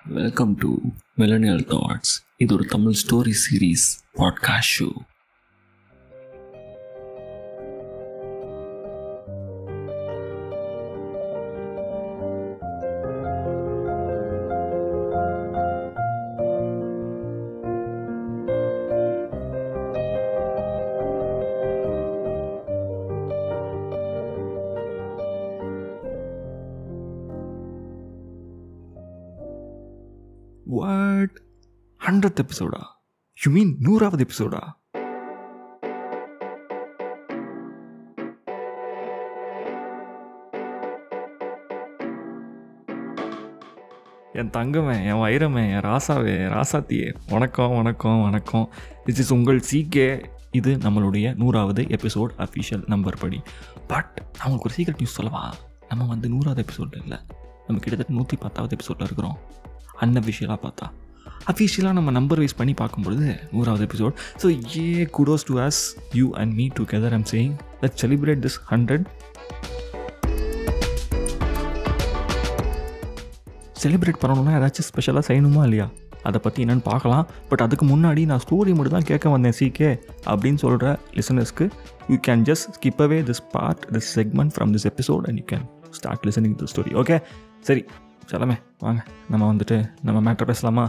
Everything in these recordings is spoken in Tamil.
வெல்கம் டு மிலனியல் தாட்ஸ் இது ஒரு தமிழ் story series podcast show what hundred எபிசோடா யூ மீன் நூறாவது எபிசோடா என் தங்கமே என் வைரமே என் ராசாவே என் ராசாத்தியே வணக்கம் வணக்கம் வணக்கம் திஸ் இஸ் உங்கள் சீக்கே இது நம்மளுடைய நூறாவது எபிசோட் அஃபிஷியல் நம்பர் படி பட் நான் உங்களுக்கு ஒரு சீக்கிரம் நியூஸ் சொல்லவா நம்ம வந்து நூறாவது எபிசோட் இல்லை நம்ம கிட்டத்தட்ட நூற்றி பத்தாவது எபிசோடில் இருக்கிறோம் அன்அஃபிஷியலாக பார்த்தா அஃபிஷியலாக நம்ம நம்பர் வைஸ் பண்ணி பார்க்கும்பொழுது நூறாவது episode so a kudos to us you and me together I'm saying let celebrate this hundred celebrate பண்ணணும்னா ஏதாச்சும் ஸ்பெஷலாக செய்யணுமா இல்லையா அதை பற்றி என்னென்னு பார்க்கலாம் பட் அதுக்கு முன்னாடி நான் ஸ்டோரி மட்டும் தான் கேட்க வந்தேன் சீக்கே அப்படின்னு சொல்கிற லிசனர்ஸ்க்கு you can just skip away this part this segment from this episode and you can start listening the story okay சரி செல்லமே வாங்க நம்ம வந்துட்டு நம்ம மேட்ரு பேசலாமா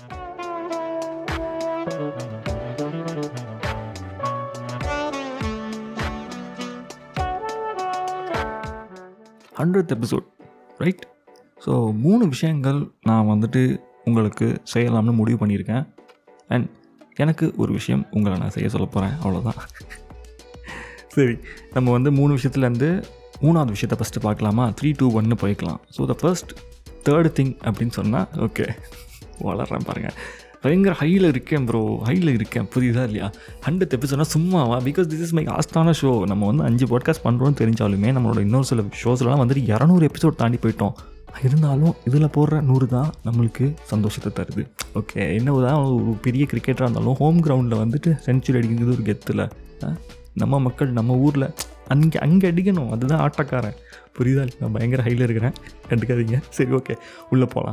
ஹண்ட்ரட் எபிசோட் ரைட் ஸோ மூணு விஷயங்கள் நான் வந்துட்டு உங்களுக்கு செய்யலாம்னு முடிவு பண்ணியிருக்கேன் அண்ட் எனக்கு ஒரு விஷயம் உங்களை நான் செய்ய சொல்ல போகிறேன் அவ்வளோதான் சரி நம்ம வந்து மூணு விஷயத்துலேருந்து மூணாவது விஷயத்தை ஃபஸ்ட்டு பார்க்கலாமா த்ரீ டூ ஒன்னு போய்க்கலாம் so the first third thing அப்படின்னு சொன்னால் ஓகே வளர்றேன் பாருங்கள் பயங்கர ஹையில் இருக்கேன் ப்ரோ ஹையில் இருக்கேன் புரியுதா இல்லையா ஹண்ட்ரட் எபிசோட்னா சும்மாவா பிகாஸ் திஸ் இஸ் மை ஆஸ்தான ஷோ நம்ம வந்து அஞ்சு பாட்காஸ்ட் பண்ணுறோம்னு தெரிஞ்சாலுமே நம்மளோட இன்னொரு சில ஷோஸ்லாம் வந்துட்டு இரநூறு எபிசோட் தாண்டி போயிட்டோம் இருந்தாலும் இதில் போடுற நூறு தான் நம்மளுக்கு சந்தோஷத்தை தருது ஓகே என்ன தான் ஒரு பெரிய கிரிக்கெட்டராக இருந்தாலும் ஹோம் கிரவுண்டில் வந்துட்டு செஞ்சுரி அடிக்கிறது ஒரு கெத்தில் நம்ம மக்கள் நம்ம ஊரில் அங்கே அங்கே அடிக்கணும் அதுதான் ஆட்டக்காரன் புரியுதா நான் பயங்கர ஹையில் இருக்கிறேன் கண்டுக்காதீங்க சரி ஓகே உள்ளே போகலாம்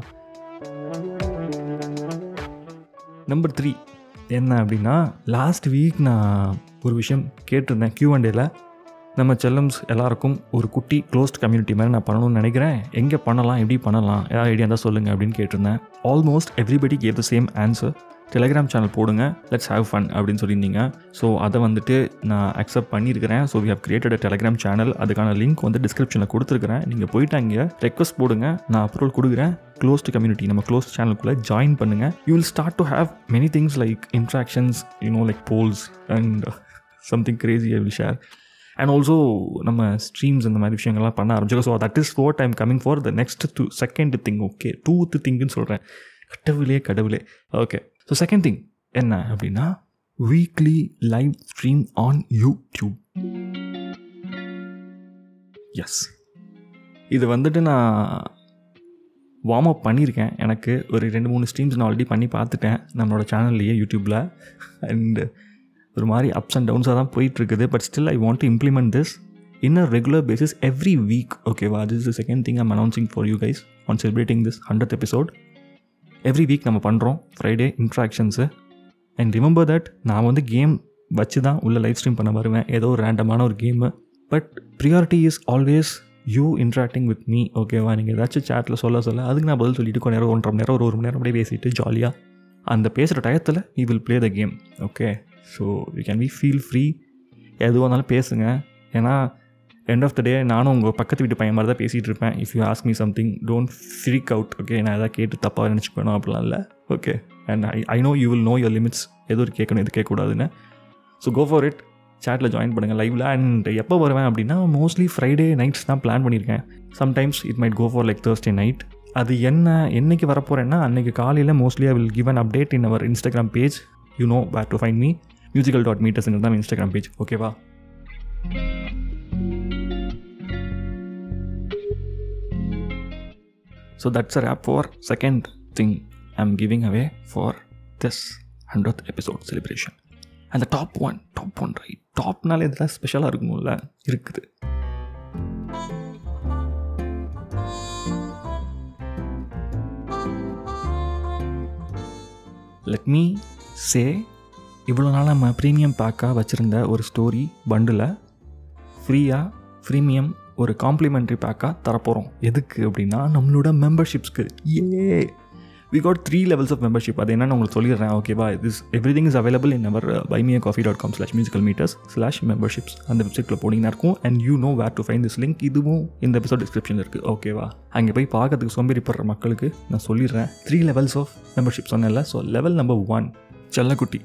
நம்பர் த்ரீ என்ன அப்படின்னா லாஸ்ட் வீக் நான் ஒரு விஷயம் கேட்டிருந்தேன் கியூ அண்ட் டேல நம்ம செல்லம்ஸ் எல்லாருக்கும் ஒரு குட்டி க்ளோஸ்ட் கம்யூனிட்டி மாதிரி நான் பண்ணணும்னு நினைக்கிறேன் எங்கே பண்ணலாம் எப்படி பண்ணலாம் ஏதாவது ஐடியா இருந்தால் சொல்லுங்கள் அப்படின்னு கேட்டிருந்தேன் almost everybody gave the same answer telegram channel போடுங்க லெட்ஸ் ஹேவ் ஃபன் அப்படின்னு சொல்லியிருந்தீங்க ஸோ அதை வந்துட்டு நான் அக்செப்ட் பண்ணியிருக்கிறேன் so we have created a telegram channel அதுக்கான லிங்க் வந்து டிஸ்கிரிப்ஷனில் கொடுத்துருக்கிறேன் நீங்கள் போயிட்டு அங்கே ரெக்வஸ்ட் போடுங்க நான் அப்ரூவல் கொடுக்குறேன் க்ளோஸ்ட் கம்யூனிட்டி நம்ம க்ளோஸ்ட் சேனலுக்குள்ளே ஜாயின் பண்ணுங்கள் you will start to have many things like interactions you know like polls and something crazy I will share and also நம்ம ஸ்ட்ரீம்ஸ் இந்த மாதிரி விஷயங்கள்லாம் பண்ண ஆரம்பிச்சிருக்கோம் so that is for time coming for the next two second thing okay tooth திங்குன்னு சொல்கிறேன் கடவுளே கடவுளே ஓகே ஸோ செகண்ட் திங் என்ன அப்படின்னா weekly live stream on YouTube yes இது வந்துட்டு நான் வார்ம் அப் பண்ணியிருக்கேன் எனக்கு ஒரு ரெண்டு மூணு ஸ்ட்ரீம்ஸ் நான் ஆல்ரெடி பண்ணி பார்த்துட்டேன் நம்மளோட சேனல்லையே யூடியூப்பில் அண்டு ஒரு மாதிரி அப்ஸ் அண்ட் டவுன்ஸாக தான் போயிட்டுருக்குது but still I want to implement this in a regular basis every week ஓகேவா this is second thing I'm announcing for you guys on celebrating this hundred episode every week நம்ம பண்ணுறோம் Friday interactions and remember that நான் வந்து கேம் வச்சு தான் உள்ள லைவ் ஸ்ட்ரீம் பண்ண வருவேன் ஏதோ ஒரு ரேண்டமான ஒரு game but priority is always you interacting with me ஓகேவா நீங்கள் ஏதாச்சும் சேட்டில் சொல்ல சொல்ல அதுக்கு நான் பதில் சொல்லிட்டு கொஞ்ச நேரம் ஒன்றரை மணி நேரம் ஒரு ஒரு மணி நேரம் அப்படியே பேசிட்டு ஜாலியாக அந்த பேசுகிற டயத்தில் you will play the game okay so you can be feel free எதுவாக இருந்தாலும் பேசுங்க ஏன்னா எண்ட் ஆஃப் த டே நானும் உங்கள் பக்கத்து வீட்டு பையன் மாதிரி தான் பேசிகிட்டு இருப்பேன் if you ask me something don't freak out okay நான் எதாவது கேட்டு தப்பாக நினச்சிக்கணும் அப்படிலாம் இல்லை okay and I I know you will know your limits எது ஒரு கேட்கணும் எது கேட்கக்கூடாதுன்னு ஸோ கோ ஃபார் இட் சேட்டில் ஜாயின் பண்ணுங்கள் லைவில் அண்ட் எப்போ வருவேன் அப்படின்னா மோஸ்ட்லி ஃப்ரைடே நைட்ஸ் தான் பிளான் பண்ணியிருக்கேன் sometimes it might go for like Thursday night அது என்ன என்னைக்கு வரப்போகிறேன்னா அன்றைக்கி காலையில் mostly I will give an update in our Instagram page you know where to find me musical dot meters தான் இன்ஸ்டாகிராம் பேஜ் ஓகேவா so that's a wrap for second thing I am giving away for this hundred episode celebration அந்த top one top one right டாப்னாலே இதெல்லாம் ஸ்பெஷலாக இருக்கணும்ல இருக்குது லெட் மீ சே இவ்வளோ நாள் நம்ம ப்ரீமியம் பேக்காக வச்சுருந்த ஒரு ஸ்டோரி பண்டில் ஃப்ரீயாக ப்ரீமியம் ஒரு காம்ப்ளிமெண்ட்ரி பேக்காக தரப்போகிறோம் எதுக்கு அப்படின்னா நம்மளோட மெம்பர்ஷிப்ஸ்க்கு uh we got three levels of membership அது என்னன்னு உங்களுக்கு சொல்லிடுறேன் ஓகேவா this everything is available in our buy me a coffee dot com slash musical meters slash memberships அந்த வெப்சைட்டில் போனீங்கன்னா இருக்கும் and you know where to fine this link இதுவும் இந்த எபிசோட் டிஸ்கிரிப்ஷனில் இருக்குது ஓகேவா அங்கே போய் பார்க்கறதுக்கு சோம்பேறிப்படுற மக்களுக்கு நான் சொல்லிடுறேன் த்ரீ லெவல்ஸ் ஆஃப் மெம்பர்ஷிப் சொன்னேன்ல ஸோ லெவல் நம்பர் ஒன் செல்லக்குட்டி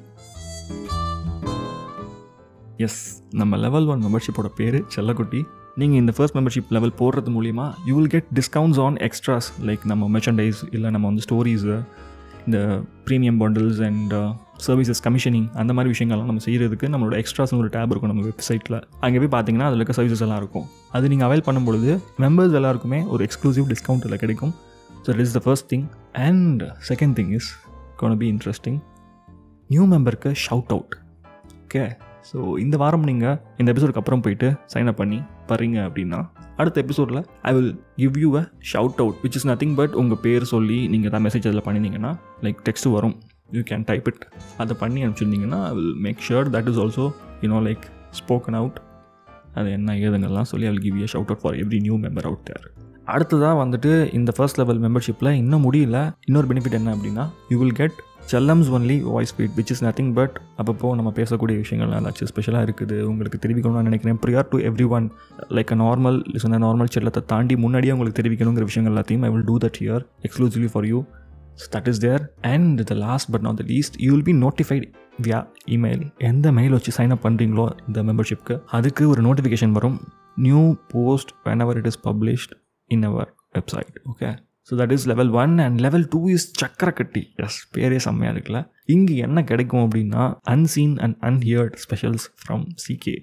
எஸ் நம்ம லெவல் ஒன் மெம்பர்ஷிப்போட பேர் செல்லக்குட்டி நீங்கள் இந்த ஃபர்ஸ்ட் மெம்பர்ஷிப் லெவல் போடுறது மூலிமா you will get discounts on extras like நம்ம மெர்ச்சன்டைஸ் இல்லை நம்ம வந்து ஸ்டோரிஸு இந்த premium bundles and services commissioning அந்த மாதிரி விஷயங்கள்லாம் நம்ம செய்கிறதுக்கு நம்மளோட எக்ஸ்ட்ராஸ்னு ஒரு டேப் இருக்கும் நம்ம வெப்சைட்டில் அங்கே போய் பார்த்தீங்கன்னா அதில் இருக்க சர்வீசஸ் எல்லாம் இருக்கும் அது நீங்கள் அவைல் பண்ணும்பொழுது மெம்பர்ஸ் எல்லாருக்குமே ஒரு எக்ஸ்க்ளூசிவ் டிஸ்கவுண்ட் இதில் கிடைக்கும் so it is the first thing and second thing is gonna be interesting new மெம்பருக்கு ஷவுட் அவுட் ஓகே ஸோ இந்த வாரம் நீங்கள் இந்த எபிசோடுக்கு அப்புறம் போயிட்டு சைன் அப் பண்ணி பாருங்க அப்படின்னா அடுத்த எபிசோடில் I will give you a shout out which is nothing but உங்கள் பேர் சொல்லி நீங்கள் தான் மெசேஜ் அதில் பண்ணினீங்கன்னா லைக் டெக்ஸ்ட் வரும் யூ கேன் டைப் இட் அதை பண்ணி அனுப்பிச்சிருந்தீங்கன்னா I will make sure that is also you know like spoken out அது என்ன ஏதுங்கள்லாம் சொல்லி I will give you shout out for every new member out there அடுத்ததாக வந்துட்டு இந்த ஃபர்ஸ்ட் லெவல் மெம்பர்ஷிப்பில் இன்னும் முடியல இன்னொரு பெனிஃபிட் என்ன அப்படின்னா யூ வில் கெட் செல்லம்ஸ் only voice feed which is nothing but அப்பப்போ நம்ம பேசக்கூடிய விஷயங்கள் ஏதாச்சும் ஸ்பெஷலாக இருக்குது உங்களுக்கு தெரிவிக்கணும்னு நினைக்கிறேன் prior to every one like a normal சொன்ன நார்மல் செல்லத்தை தாண்டி முன்னாடியே உங்களுக்கு தெரிவிக்கணுங்கிற விஷயங்கள் எல்லாத்தையும் I will do that here exclusively for you that is there and the last but not the least you will be notified via email எந்த மெயில் வச்சு சைன் அப் பண்ணுறீங்களோ இந்த மெம்பர்ஷிப்க்கு அதுக்கு ஒரு நோட்டிஃபிகேஷன் வரும் new post whenever it is published in our website okay so that is level one and level two is சக்கரக்கட்டி எஸ் பேரே செம்மையாக இருக்குல்ல இங்கே என்ன கிடைக்கும் அப்படின்னா unseen and unheard specials from C K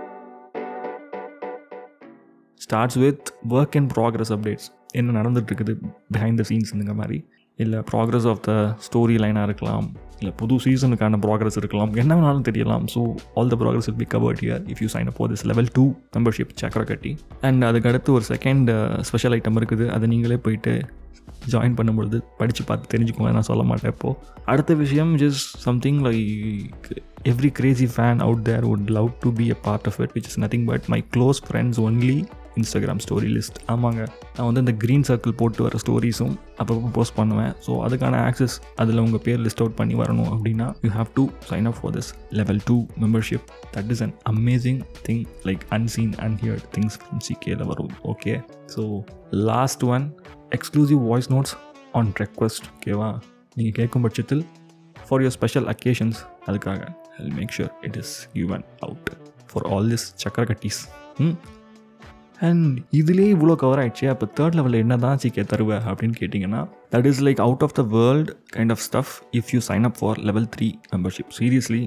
starts with work and progress updates என்ன நடந்துட்டு இருக்குது பிஹைண்ட் த சீன்ஸுங்கிற மாதிரி இல்லை ப்ராக்ரஸ் ஆஃப் த ஸ்டோரி லைனாக இருக்கலாம் இல்லை புது சீசனுக்கான ப்ராக்ரஸ் இருக்கலாம் என்ன வேணாலும் தெரியலாம் so all the progress will be covered here if you sign up this level two membership சக்கரை கட்டி அண்ட் அதுக்கு அடுத்து ஒரு செகண்ட் ஸ்பெஷல் ஐட்டம் இருக்குது அதை நீங்களே போயிட்டு ஜாயின் பண்ணும்பொழுது படித்து பார்த்து தெரிஞ்சுக்கோங்க நான் சொல்ல மாட்டேன் இப்போது அடுத்த விஷயம் just something like every crazy fan out there would love to be a part of it which is nothing but my close friends only Instagram story list ஆமாங்க நான் வந்து இந்த க்ரீன் சர்க்கிள் போட்டு வர ஸ்டோரிஸும் அப்பப்போ போஸ்ட் பண்ணுவேன் ஸோ அதுக்கான ஆக்சஸ் அதில் உங்கள் பேர் லிஸ்ட் அவுட் பண்ணி வரணும் அப்படின்னா you have to sign up for this level two membership that is an amazing thing like unseen unheard things from சிகேல வரும் okay so last one exclusive voice notes on request ஓகேவா நீங்கள் கேட்கும் பட்சத்தில் ஃபார் யுவர் ஸ்பெஷல் அக்கேஷன்ஸ் அதுக்காக I make sure it is given out for all this சக்கரகட்டீஸ் ம் அண்ட் இதுலேயே இவ்வளோ கவர் ஆயிடுச்சு அப்போ தேர்ட் லெவலில் என்ன தான் சிக்கே தருவேன் அப்படின்னு கேட்டிங்கன்னா that is like out of the world kind of stuff if you sign up for level three membership seriously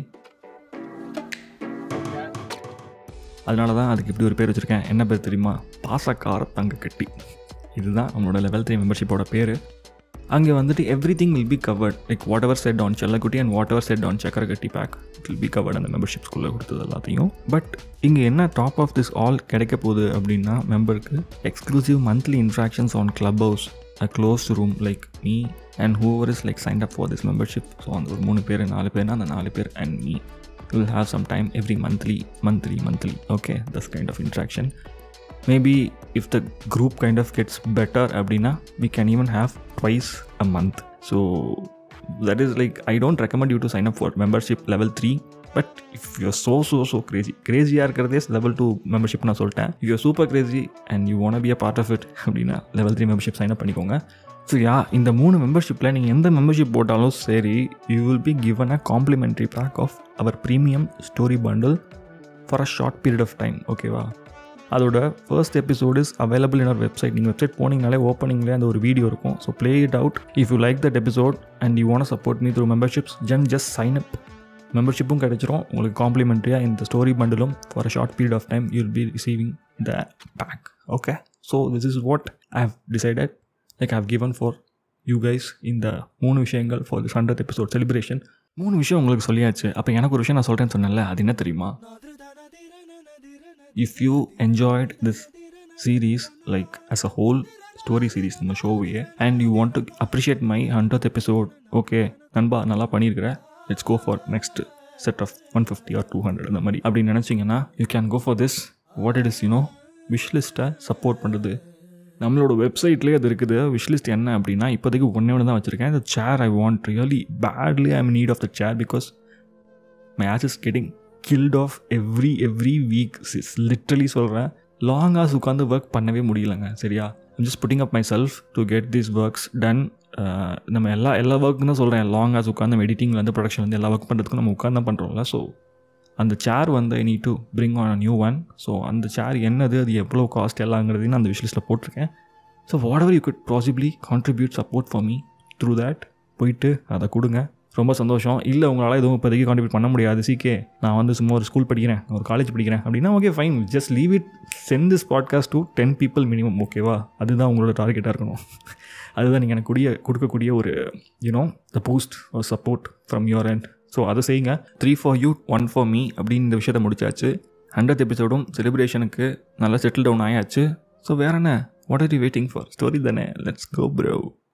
அதனால தான் அதுக்கு இப்படி ஒரு பேர் வச்சுருக்கேன் என்ன பேர் தெரியுமா பாசக்கார தங்க கட்டி இதுதான் நம்மளோட லெவல் த்ரீ மெம்பர்ஷிப்போட பேர் அங்கே வந்துட்டு every thing will be covered like whatever said on செல்லக்குட்டி and whatever said on சக்கரகட்டி pack it will be covered அந்த மெம்பர்ஷிப்ஸ்குள்ளே கொடுத்தது எல்லாத்தையும் பட் இங்கே என்ன டாப் ஆஃப் திஸ் ஆல் கிடைக்க போகுது அப்படின்னா மெம்பருக்கு exclusive monthly interactions on Clubhouse a close room like me and whoever is like sign up for this membership so அந்த ஒரு மூணு பேர் நாலு பேர்னா அந்த நாலு பேர் and me will have some time every monthly monthly monthly okay thus kind of interaction maybe if the group kind of gets better அப்படின்னா we can even have twice a month so that is like I don't recommend you to sign up for membership level three but if you so so so crazy கிரேசியாக இருக்கிறதே லெவல் டூ மெம்பர்ஷிப் நான் சொல்லிட்டேன் you super crazy and you want be a part of it அப்படின்னா level three membership sign up பண்ணிக்கோங்க ஸோ யா இந்த மூணு மெம்பர்ஷிப்பில் நீங்கள் எந்த மெம்பர்ஷிப் போட்டாலும் சரி you will be given a complimentary pack of our premium story bundle for a short period of time ஓகேவா அதோட first episode is available in our website நீங்கள் வெப்சைட் போனீங்கனாலே ஓப்பனிங்லேயே அந்த ஒரு வீடியோ இருக்கும் so play it out if you like that episode and you want support me through memberships ஜன் ஜஸ்ட் சைன் அப் மெம்பர்ஷிப்பும் கிடைச்சிரும் உங்களுக்கு காம்ப்ளிமெண்ட்ரியாக இந்த ஸ்டோரி பண்டிலும் for a short period of time you will be receiving the pack okay so this is what I have decided like have given for you guys இந்த மூணு விஷயங்கள் for this hundred episode celebration மூணு விஷயம் உங்களுக்கு சொல்லியாச்சு அப்போ எனக்கு ஒரு விஷயம் நான் சொல்கிறேன்னு சொன்னேன்ல அது என்ன தெரியுமா if you enjoyed this series like as a whole story series நம்ம ஷோவையே and you want to appreciate my hundred episode okay நண்பா நல்லா பண்ணியிருக்கிற let's go for next set of one fifty or two hundred அந்த மாதிரி அப்படின்னு நினச்சிங்கன்னா you can go for this what it is you know விஷ்லிஸ்ட்டை சப்போர்ட் பண்ணுறது நம்மளோட வெப்சைட்லேயே அது இருக்குது விஷ்லிஸ்ட் என்ன அப்படின்னா இப்போதைக்கு ஒன்றே ஒன்று தான் வச்சுருக்கேன் இந்த chair I want really badly I am need of the chair because my ass is getting killed off every every week is literally சொல்கிறேன் லாங் ஹார்ஸ் உட்காந்து ஒர்க் பண்ணவே முடியலங்க சரியா I'm just putting up myself to get this works done நம்ம எல்லா எல்லா ஒர்க்கும் தான் சொல்கிறேன் லாங் ஹார்ஸ் உட்காந்து எடிட்டிங்லேருந்து ப்ரொடக்ஷன்லேருந்து எல்லா ஒர்க் பண்ணுறதுக்கும் நம்ம உட்காந்து தான் பண்ணுறோம்ல ஸோ அந்த சேர் வந்து I need to bring on a new one so அந்த சேர் என்னது அது எவ்வளோ காஸ்ட் எல்லாங்கிறதையும் நான் அந்த விஷயத்தில் போட்டிருக்கேன் so whatever you could possibly contribute support for me through that போயிட்டு அதை கொடுங்க ரொம்ப சந்தோஷம் இல்லை உங்களால் எதுவும் இப்போதைக்கு கான்ட்ரிபியூட் பண்ண முடியாது சீக்கே நான் வந்து சும்மா ஒரு ஸ்கூல் படிக்கிறேன் ஒரு காலேஜ் படிக்கிறேன் அப்படின்னா okay fine just leave it send this podcast to ten people minimum ஓகேவா அதுதான் உங்களோட டார்கெட்டாக இருக்கணும் அதுதான் நீங்கள் எனக்கு கூடிய கொடுக்கக்கூடிய ஒரு யூனோ த போஸ்ட் ஒரு support from your end so அதை செய்யுங்க three for you one for me அப்படின்னு இந்த விஷயத்தை முடிச்சாச்சு ஹண்ட்ரட் எபிசோடும் செலிப்ரேஷனுக்கு நல்லா செட்டில் டவுன் ஆயாச்சு ஸோ வேற என்ன what are you waiting for story தானே லெட்ஸ் கோ ப்ரோ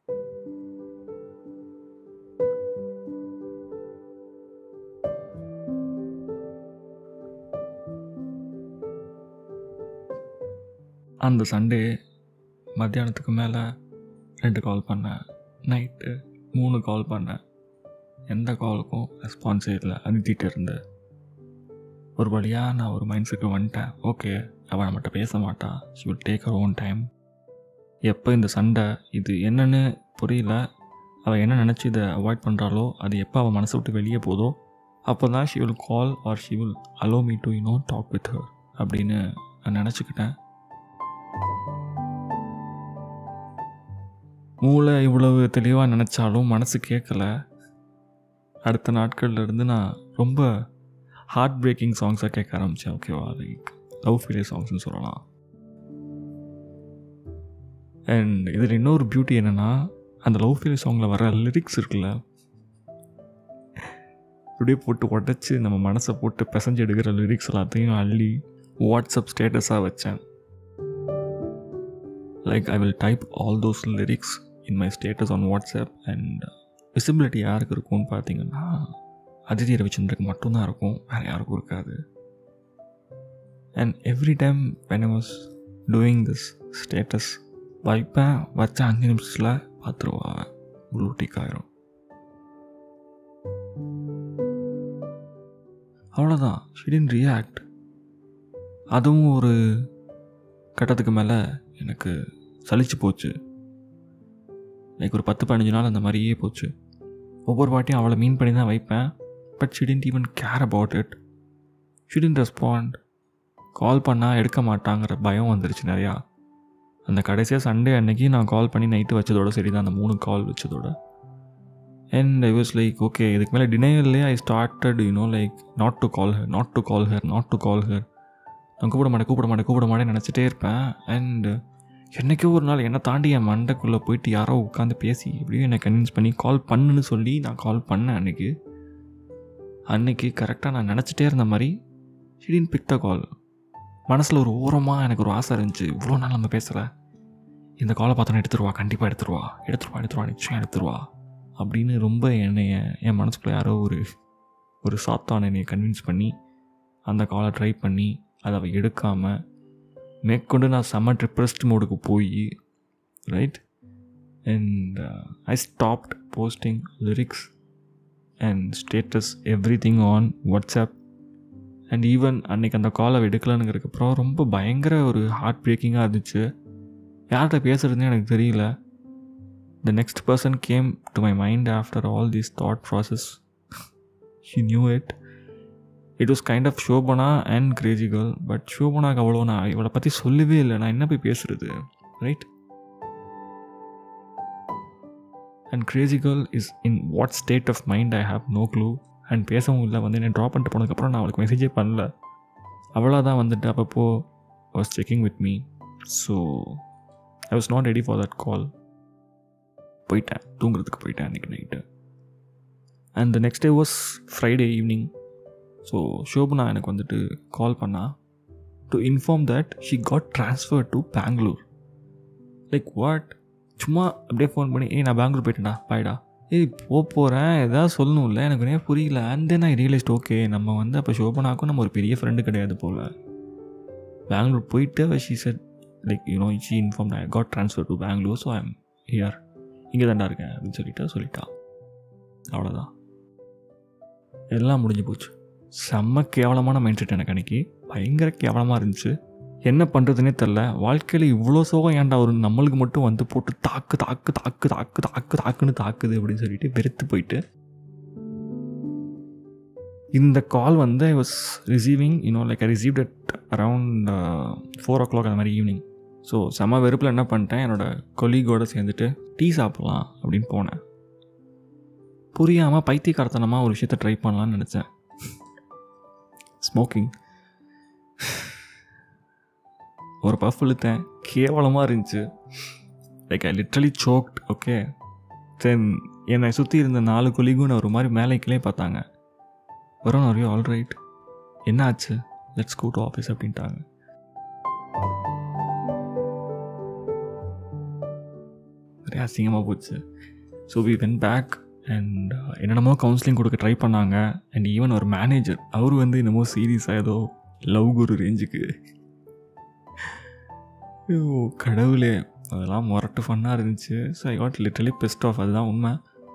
அந்த சண்டே மத்தியானத்துக்கு மேலே ரெண்டு கால் பண்ணேன் நைட்டு மூணு கால் பண்ணேன் எந்த காலுக்கும் ரெஸ்பான்ஸே இல்லை அதித்திட்டு இருந்து ஒரு வழியாக நான் ஒரு மைண்ட் செட்டு வந்துட்டேன் ஓகே அவள் நம்மகிட்ட பேச மாட்டா she will take her own time எப்போ இந்த சண்டை இது என்னன்னு புரியல அவள் என்ன நினச்சி இதை அவாய்ட் பண்ணுறாளோ அது எப்போ அவள் மனசை விட்டு வெளியே போதோ அப்போ தான் she will call or she will allow me to you know talk with her அப்படின்னு நான் நினச்சிக்கிட்டேன் மூளை இவ்வளவு தெளிவாக நினச்சாலும் மனசு கேட்கல அடுத்த நாட்கள்ல இருந்து நான் ரொம்ப ஹார்ட் பிரேக்கிங் சாங்ஸாக கேட்க ஆரம்பித்தேன் ஓகேவா லைக் லவ் ஃபீலியர் சாங்ஸ்னு சொல்லலாம் அண்ட் இதில் இன்னொரு பியூட்டி என்னென்னா அந்த லவ் ஃபீலியர் சாங்கில் வர லிரிக்ஸ் இருக்குல்ல அப்படியே போட்டு உடச்சி நம்ம மனசை போட்டு பிசைஞ்சு எடுக்கிற லிரிக்ஸ் எல்லாத்தையும் நான் அள்ளி வாட்ஸ்அப் ஸ்டேட்டஸாக வச்சேன் like I will type all those lyrics in my status on WhatsApp and visibility யாருக்கு இருக்கும்னு பார்த்தீங்கன்னா அதிதி ரவிச்சந்திரக்கு மட்டும்தான் இருக்கும் வேறு யாருக்கும் இருக்காது and every time when I was doing this status வைப்பேன் வச்ச அஞ்சு நிமிஷத்தில் பார்த்துருவா ப்ளூ டிக் ஆயிரும் அவ்வளோதான் ஷிடின் ரியாக்ட் அதுவும் ஒரு கட்டத்துக்கு மேலே எனக்கு சலிச்சு போச்சு லைக் ஒரு பத்து பதினஞ்சு நாள் அந்த மாதிரியே போச்சு ஒவ்வொரு வாட்டியும் அவளை மீன் பண்ணி தான் வைப்பேன் but she didn't even care about it she didn't respond call பண்ணால் எடுக்க மாட்டாங்கிற பயம் வந்துருச்சு நிறையா அந்த கடைசியாக சண்டே அன்னைக்கு நான் கால் பண்ணி நைட்டு வச்சதோட சரி தான் அந்த மூணு கால் வச்சதோட and I was like okay இதுக்கு மேலே டினையர்லேயே I started you know like not to call her not to call her not to call her நான் கூப்பிட மாட்டேன் கூப்பிட மாட்டேன் கூப்பிட மாட்டேன் நினச்சிட்டே இருப்பேன் அண்ட் என்றைக்கோ ஒரு நாள் என்னை தாண்டி என் மண்டைக்குள்ளே போயிட்டு யாரோ உட்காந்து பேசி எப்படியும் என்னை கன்வின்ஸ் பண்ணி கால் பண்ணுன்னு சொல்லி நான் கால் பண்ணேன் அன்னைக்கு அன்னைக்கு கரெக்டாக நான் நினச்சிட்டே இருந்த மாதிரி ஷிடின் பிக்ட கால் மனசில் ஒரு ஓரமாக எனக்கு ஒரு ஆசை இருந்துச்சு இவ்வளோ நாள் நம்ம பேசலை இந்த காலை பார்த்தோன்னே எடுத்துருவா கண்டிப்பாக எடுத்துருவா எடுத்துருவா எடுத்துருவா நிச்சயம் எடுத்துருவா அப்படின்னு ரொம்ப என்னைய என் மனசுக்குள்ளே யாரோ ஒரு ஒரு சாத்தான் என்னை கன்வின்ஸ் பண்ணி அந்த காலை ட்ரை பண்ணி அதை அவள் எடுக்காமல் மேற்கொண்டு நான் செம்ம டிப்ரெஸ்ட் மோடுக்கு போய் right and I stopped posting lyrics and status every thing on WhatsApp and even அன்றைக்கி அந்த காலை எடுக்கலனுங்கிறதுக்கப்புறம் ரொம்ப பயங்கர ஒரு ஹார்ட் பிரேக்கிங்காக இருந்துச்சு யார்கிட்ட பேசுகிறதுனே எனக்கு தெரியல the next person came to my mind after all these thought process she knew it it was kind of Shobana and crazy girl but ஷோபனாக்கு அவ்வளோ நான் இவளை பற்றி சொல்லவே இல்லை நான் என்ன போய் பேசுறது right and crazy girl is in what state of mind I have no clue and பேசவும் இல்லை வந்து என்னை ட்ராப் பண்ணிட்டு போனதுக்கப்புறம் நான் அவளுக்கு மெசேஜே பண்ணல அவளாக தான் வந்துட்டு அப்பப்போ was checking with me so I was not ready for that call போயிட்டேன் தூங்குறதுக்கு போயிட்டேன் அன்றைக்கி night and the next day was Friday evening so Shobana எனக்கு வந்துட்டு கால் பண்ணா to inform that she got transfer to Bangalore like what சும்மா அப்படியே ஃபோன் பண்ணி ஏய் நான் பெங்களூர் போயிட்டேன்டா பாய்டா ஏய் போக போகிறேன் எதாவது சொல்லணும்ல எனக்கு ஒரே புரியல and then I realized okay நம்ம வந்து அப்போ ஷோபனாக்கும் நம்ம ஒரு பெரிய ஃப்ரெண்டு கிடையாது போல் பெங்களூர் போயிட்டு she said like you know she inform I got transfer to Bangalore so I'm here இங்கே தாண்டா இருக்கேன் அப்படின்னு சொல்லிட்டு சொல்லிட்டா அவ்வளோதான் எல்லாம் முடிஞ்சு போச்சு செம்ம கேவலமான மைண்ட் செட் எனக்கு அன்றைக்கி பயங்கர கேவலமாக இருந்துச்சு என்ன பண்ணுறதுனே தெரில வாழ்க்கையில் இவ்வளோ சோகம் ஏன்டா வரும் நம்மளுக்கு மட்டும் வந்து போட்டு தாக்கு தாக்கு தாக்கு தாக்கு தாக்கு தாக்குன்னு தாக்குது அப்படின்னு சொல்லிட்டு வெறுத்து போயிட்டு இந்த கால் வந்து I was receiving you know like I received at around four o'clock அந்த மாதிரி ஈவினிங் ஸோ செம வெறுப்பில் என்ன பண்ணிட்டேன் என்னோடய கொலீகோடு சேர்ந்துட்டு டீ சாப்பிட்லாம் அப்படின்னு போனேன் புரியாமல் பைத்தியக்காரத்தனமாக ஒரு விஷயத்தை ட்ரை பண்ணலான்னு நினச்சேன் ஸ்மோக்கிங் ஒரு பஃப் இழுத்தேன் கேவலமாக இருந்துச்சு like I literally choked okay then என்னை சுற்றி இருந்த நாலு கொலிகும் ஒரு மாதிரி மேலே கீழே பார்த்தாங்க வரும் நிறைய ஆல்ரைட் என்ன ஆச்சு லெட்ஸ் கோ டு ஆஃபீஸ் அப்படின்ட்டாங்க நிறைய அசிங்கமாக போச்சு so we went back and என்னென்னமோ கவுன்சிலிங் கொடுக்க ட்ரை பண்ணாங்க அண்ட் ஈவன் ஒரு மேனேஜர் அவர் வந்து என்னமோ சீரியஸாக ஏதோ லவ் குரு ரேஞ்சுக்கு ஐயோ கடவுளே அதெல்லாம் முரட்டு ஃபன்னாக இருந்துச்சு so I got literally best of அதுதான் உண்மை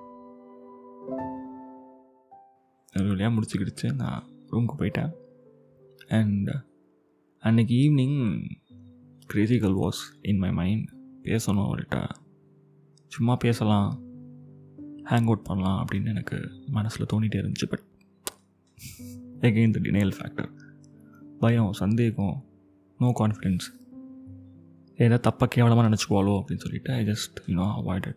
அது வழியாக முடிச்சுக்கிடுச்சு நான் ரூமுக்கு போயிட்டேன் அண்ட் அன்னைக்கு evening crazy girl was in my mind பேசணும் அவர்கிட்ட சும்மா பேசலாம் ஹேங் அவுட் பண்ணலாம் அப்படின்னு எனக்கு மனசில் தோணிகிட்டே இருந்துச்சு but again the denial factor பயம் சந்தேகம் நோ கான்ஃபிடென்ஸ் ஏதோ தப்பாக கேவலமாக நினச்சிக்குவாளோ அப்படின்னு சொல்லிட்டு I just you know avoided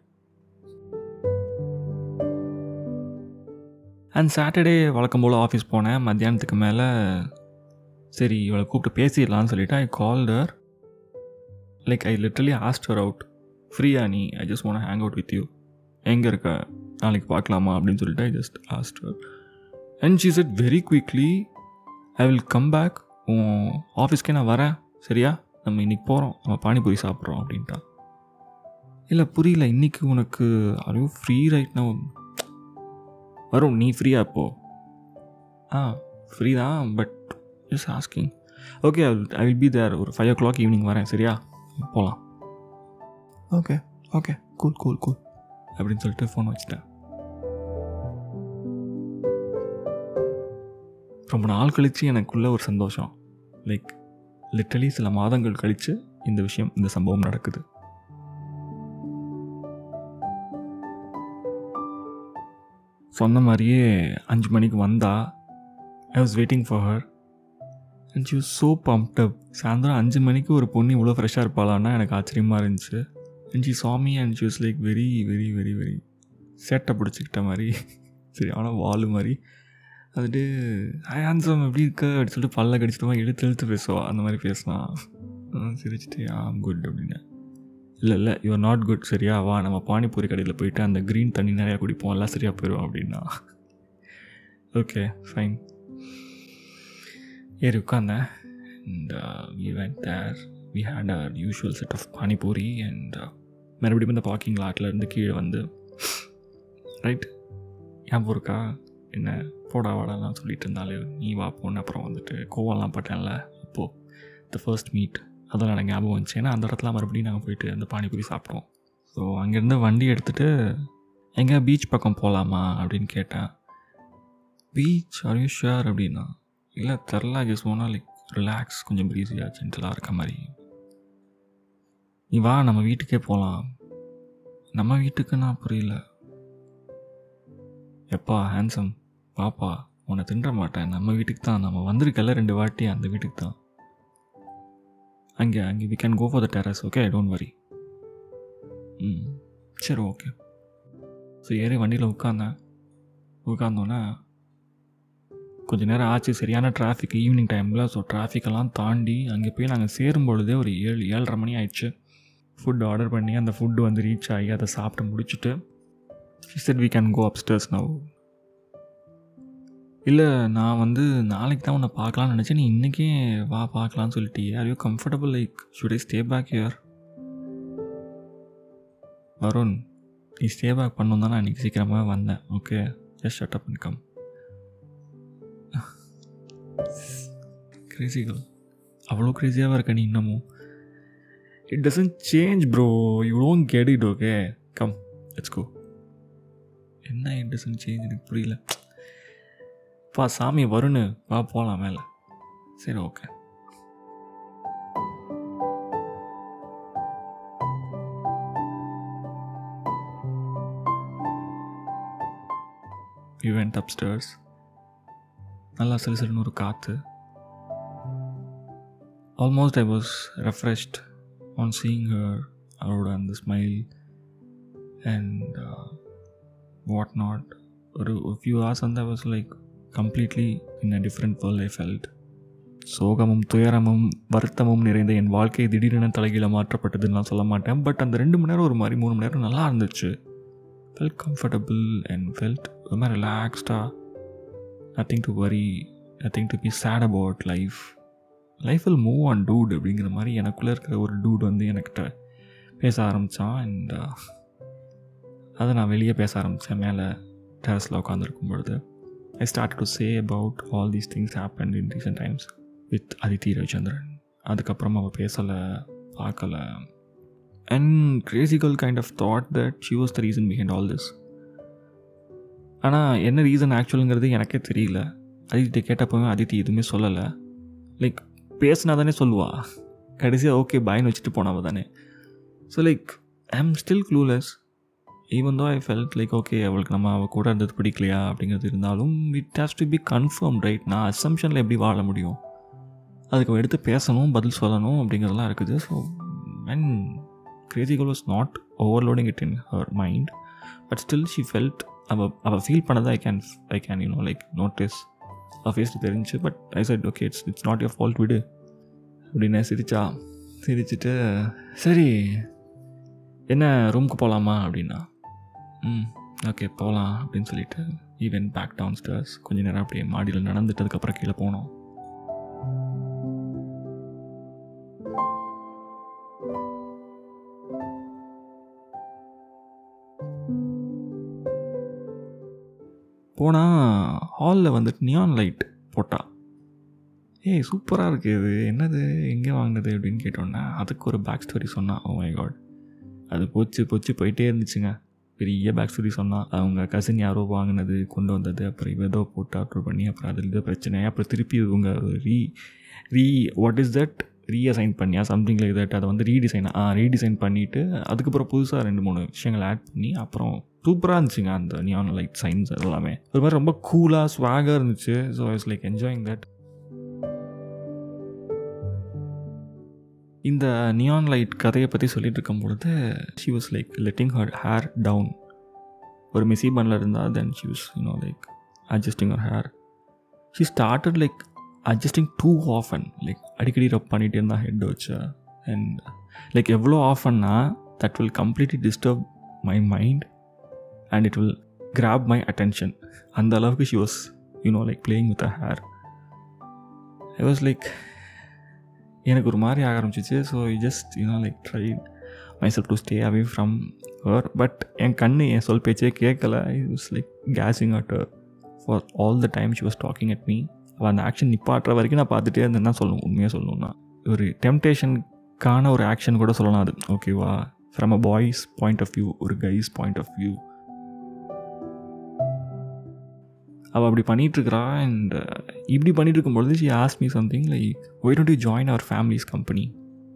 and Saturday வழக்கம் போல் ஆஃபீஸ் போனேன் மத்தியானத்துக்கு மேலே சரி இவளை கூப்பிட்டு பேசிடலான்னு சொல்லிட்டு I called her like I literally asked her out ஃப்ரீயா நீ I just want hang out with you எங்கே இருக்க நாளைக்கு பார்க்கலாமா அப்படின்னு சொல்லிட்டு I just asked her and she said very quickly I will come back உன் ஆஃபீஸ்க்கே நான் வரேன் சரியா நம்ம இன்றைக்கி போகிறோம் நம்ம பானிபூரி சாப்பிட்றோம் அப்படின்ட்டா இல்லை புரியல இன்றைக்கி உனக்கு அறிவு ஃப்ரீ ரைட் நான் வரும் நீ ஃப்ரீயா இப்போ ஆ ஃப்ரீ தான் but just asking okay I will be there ஒரு ஃபைவ் ஓ கிளாக் ஈவினிங் வரேன் சரியா போகலாம் okay okay cool cool cool அப்படின்னு சொல்லிட்டு ஃபோன் வச்சுட்டேன் ரொம்ப நாள் கழித்து எனக்குள்ள ஒரு சந்தோஷம் லைக் லிட்டலி சில மாதங்கள் கழித்து இந்த விஷயம் இந்த சம்பவம் நடக்குது சொன்ன மாதிரியே அஞ்சு மணிக்கு வந்தா I was waiting for her and she was so pumped up சாயந்தரம் அஞ்சு மணிக்கு ஒரு பொண்ணு இவ்வளோ ஃப்ரெஷ்ஷாக இருப்பாளான்னா எனக்கு ஆச்சரியமாக இருந்துச்சு அண்ட் ஷி சாமி and she was like very very very very சேட்டை பிடிச்சிக்கிட்ட மாதிரி சரி ஆனால் வால் மாதிரி வந்துட்டு ஹேண்ட்ஸம் எப்படி இருக்க அப்படின்னு சொல்லிட்டு பல்ல கடிச்சிட்டு இழுத்து இழுத்து பேசுவா அந்த மாதிரி பேசினா சிரிச்சிட்டு ஆம் குட் அப்படின்னு இல்லை இல்லை யூஆர் நாட் குட் சரியா வா நம்ம பானிபூரி கடையில் போயிட்டு அந்த க்ரீன் தண்ணி நிறையா குடிப்போம் எல்லாம் சரியாக போயிடும் அப்படின்னா ஓகே ஃபைன் ஏறி உட்காந்தேன் and we went there we had a usual set of panipuri and மறுபடியும் இந்த பார்க்கிங் லாட்லேருந்து கீழே வந்து ரைட் ஞாபகம் இருக்கா என்ன போடா வாடாலாம் சொல்லிட்டு இருந்தாலே நீ வா போன்னு அப்புறம் வந்துட்டு கோவம்லாம் பட்டேன்ல அப்போது த ஃபர்ஸ்ட் மீட் அதெல்லாம் எனக்கு ஞாபகம் வந்துச்சு ஏன்னா அந்த இடத்துல மறுபடியும் நாங்கள் போயிட்டு அந்த பானிபூரி சாப்பிட்டோம் ஸோ அங்கேருந்து வண்டி எடுத்துகிட்டு எங்கே பீச் பக்கம் போகலாமா அப்படின்னு கேட்டேன் பீச் ஆர் யூ ஷுர் அப்படின்னா இல்லை தெரில ஜஸ்ட் போனால் லைக் ரிலாக்ஸ் கொஞ்சம் ப்ரீஸியாக ஜென்டலாக இருக்க மாதிரி நீ வா நம்ம வீட்டுக்கே போகலாம் நம்ம வீட்டுக்குன்னா புரியல எப்பா ஹேண்ட்ஸம் பாப்பா உன்னை தின்ற மாட்டேன் நம்ம வீட்டுக்கு தான் நம்ம வந்திருக்கல ரெண்டு வாட்டி அந்த வீட்டுக்கு தான் அங்கே அங்கே we can go for the terrace okay don't worry hmm சரி ஓகே ஸோ ஏறி வண்டியில் உட்காந்தேன் உட்காந்தோன்னே கொஞ்ச நேரம் ஆச்சு சரியான டிராஃபிக் ஈவினிங் டைமில் ஸோ டிராஃபிக்கெல்லாம் தாண்டி அங்கே போய் நாங்கள் சேரும் பொழுதே ஒரு ஏழு ஏழரை மணி ஆயிடுச்சு ஃபுட் ஆர்டர் பண்ணி அந்த ஃபுட்டு வந்து ரீச் ஆகி அதை சாப்பிட்டு முடிச்சுட்டு said we can go upstairs now இல்லை நான் வந்து நாளைக்கு தான் உன்னை பார்க்கலான்னு நினச்சேன் நீ இன்றைக்கே வா பார்க்கலான்னு சொல்லிட்டு are you comfortable like should I stay back here Varun நீ ஸ்டே பேக் பண்ணணும் தான் நான் இன்றைக்கி சீக்கிரமாக வந்தேன் okay just shut up come crazy girl அவ்வளோ க்ரேசியாகவும் இருக்க நீ இன்னமும் it doesn't change bro you don't get it okay come let's go என்ன இட் டசன்ட் சேஞ்ச் எனக்கு புரியல பா சாமி வருன்னு வா போகலாம் மேலே சரி ஓகே வி வெண்ட் அப்ஸ்டர்ஸ் நல்லா சில சிலுன்னு ஒரு காற்று almost I was refreshed on seeing her அவரோட அந்த ஸ்மைல் அண்ட் வாட் நாட் ஒரு ஃபியூ ஹவர்ஸ் வந்து I was like completely in a different world I felt சோகமும் துயரமும் வருத்தமும் நிறைந்த என் வாழ்க்கை திடீரென தலைகீழ மாற்றப்பட்டதுன்னு நான் சொல்ல மாட்டேன் பட் அந்த ரெண்டு மணி நேரம் ஒரு மாதிரி மூணு மணி நேரம் நல்லா இருந்துச்சு ஃபெல்ட் கம்ஃபர்டபுள் அண்ட் ஃபெல்ட் ஒரு மாதிரி ரிலாக்ஸ்டாக nothing to worry nothing to be sad about life life will move on dude அப்படிங்கிற மாதிரி எனக்குள்ளே இருக்கிற ஒரு டூட் வந்து எனக்கிட்ட பேச ஆரம்பித்தான் அண்ட் அதை நான் வெளியே பேச ஆரம்பித்தேன் மேலே டெரஸில் உட்காந்துருக்கும் பொழுது I start to say about all these things happen in recent times with Aditi Ravichandran அதுக்கப்புறம் அவள் பேசலை பார்க்கல and crazy girl kind of thought that she was the reason behind all this ஆனால் என்ன ரீசன் ஆக்சுவலுங்கிறது எனக்கே தெரியல அதித்தி கேட்டப்போவே அதித்தி எதுவுமே சொல்லலை லைக் பேசினா தானே சொல்லுவா கடைசியாக ஓகே பாய்னு வச்சுட்டு போனவ தானே ஸோ லைக் ஐ ஆம் still clueless even though I felt like okay அவளுக்கு நம்ம அவள் கூட இருந்தது பிடிக்கலையா அப்படிங்கிறது இருந்தாலும் it has to be confirm right நான் அசம்ஷனில் எப்படி வாழ முடியும் அதுக்கு அவள் எடுத்து பேசணும் பதில் சொல்லணும் அப்படிங்கிறதெல்லாம் இருக்குது ஸோ அண்ட் கிரேசிகல் was not overloading it in her mind but still she felt அவள் அவள் ஃபீல் பண்ணதை I can I can you know like notice அவள் ஃபேஸ்ட்டு தெரிஞ்சு but I said okay it's it's not your fault விடு அப்படின்னு சிரிச்சா சிரிச்சிட்டு சரி என்ன ரூமுக்கு போகலாமா அப்படின்னா ம் ஓகே போகலாம் அப்படின்னு சொல்லிட்டு ஈவன் பேக் டவுன் ஸ்டர்ஸ் கொஞ்ச நேரம் அப்படியே மாடியில் நடந்துட்டதுக்கப்புறம் கீழே போனோம் போனால் ஹாலில் வந்துட்டு நியான் லைட் போட்டா ஏய் சூப்பராக இருக்குது இது என்னது எங்கே வாங்கினது அப்படின்னு கேட்டோன்னே அதுக்கு ஒரு பேக் ஸ்டோரி சொன்னான் ஓ மை காட் அது போச்சு போச்சு போயிட்டே இருந்துச்சுங்க பெரிய பேக் ஸ்டோரி சொன்னால் அவங்க கசின் யாரோ வாங்கினது கொண்டு வந்தது அப்புறம் இவ ஏதோ போட்டு ஆர்டர் பண்ணி அப்புறம் அதில் ஏதோ பிரச்சனை அப்புறம் திருப்பி இவங்க re re what is that reassign பண்ணியா சம்திங் லைக் தட் அதை வந்து ரீடிசைன் ஆ ரீடிசைன் பண்ணிவிட்டு அதுக்கப்புறம் புதுசாக ரெண்டு மூணு விஷயங்கள் ஆட் பண்ணி அப்புறம் சூப்பராக இருந்துச்சுங்க அந்த நியான் லைட் சைன்ஸ் எல்லாமே ஒரு மாதிரி ரொம்ப கூலாக ஸ்வாகாக இருந்துச்சு so it's like enjoying that இந்த நியான் லைட் கதையை பற்றி சொல்லிட்டு இருக்கும் பொழுது she was like letting her hair down ஒரு மிஸி பனில் இருந்தால் then she was you know like adjusting her hair she started like adjusting too often like அடிக்கடி ரப் பண்ணிகிட்டே இருந்தால் ஹெட் வச்சு அண்ட் லைக் எவ்வளோ ஆஃபன்னா that will completely disturb my mind and it will grab my attention அந்த அளவுக்கு she was you know like playing with a hair I was like எனக்கு ஒரு மாதிரி ஆக ஆரம்பிச்சிச்சு so just you know like try myself to stay away from her but என் கண்ணு என் சொல் பேச்சே கேட்கல I was like gazing at for all the time she was talking at me அவள் அந்த ஆக்ஷன் நிப்பாட்டுற வரைக்கும் நான் பார்த்துட்டே இருந்தேன் தான் சொல்லணும் உண்மையாக சொல்லணும்னா ஒரு டெம்டேஷனுக்கான ஒரு ஆக்ஷன் கூட சொல்லலாம் அது ஓகேவா from a boys point of view ஒரு கைஸ் பாயிண்ட் ஆஃப் வியூ அவள் அப்படி பண்ணிகிட்ருக்கிறா அண்ட் இப்படி பண்ணிட்டு இருக்கும்பொழுது ஷி ஆஸ் me something like why don't you join our families company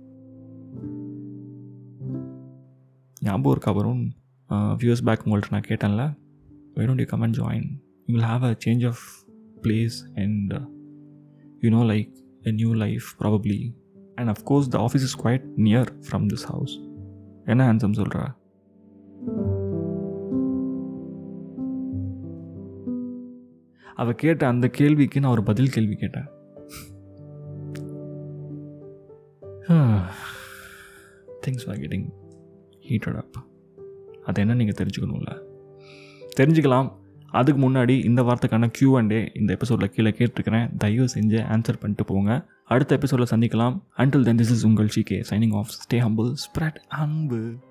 ஞாபகம் இருக்கா வரும் ஃபியூஸ் பேக் உங்கள்கிட்ட நான் கேட்டேன்ல why don't you come and join you will have a change of place and uh, you know like a new life probably and of course the office is quite near from this house என்ன ஆன்சம் சொல்கிறா அவ கேட்ட அந்த கேள்விக்கு நான் ஒரு பதில் கேள்வி கேட்டேன் things are getting heated up அது என்ன நீங்கள் தெரிஞ்சுக்கணும்ல தெரிஞ்சுக்கலாம் அதுக்கு முன்னாடி இந்த வாரத்துக்கான கியூ அண்ட் டே இந்த எபிசோடில் கீழே கேட்டிருக்கிறேன் தயவு செஞ்சு ஆன்சர் பண்ணிட்டு போங்க அடுத்த எபிசோடில் சந்திக்கலாம் அண்டில் தென் திஸ் இஸ் உங்கள் ஷிகே signing off stay humble spread அன்பு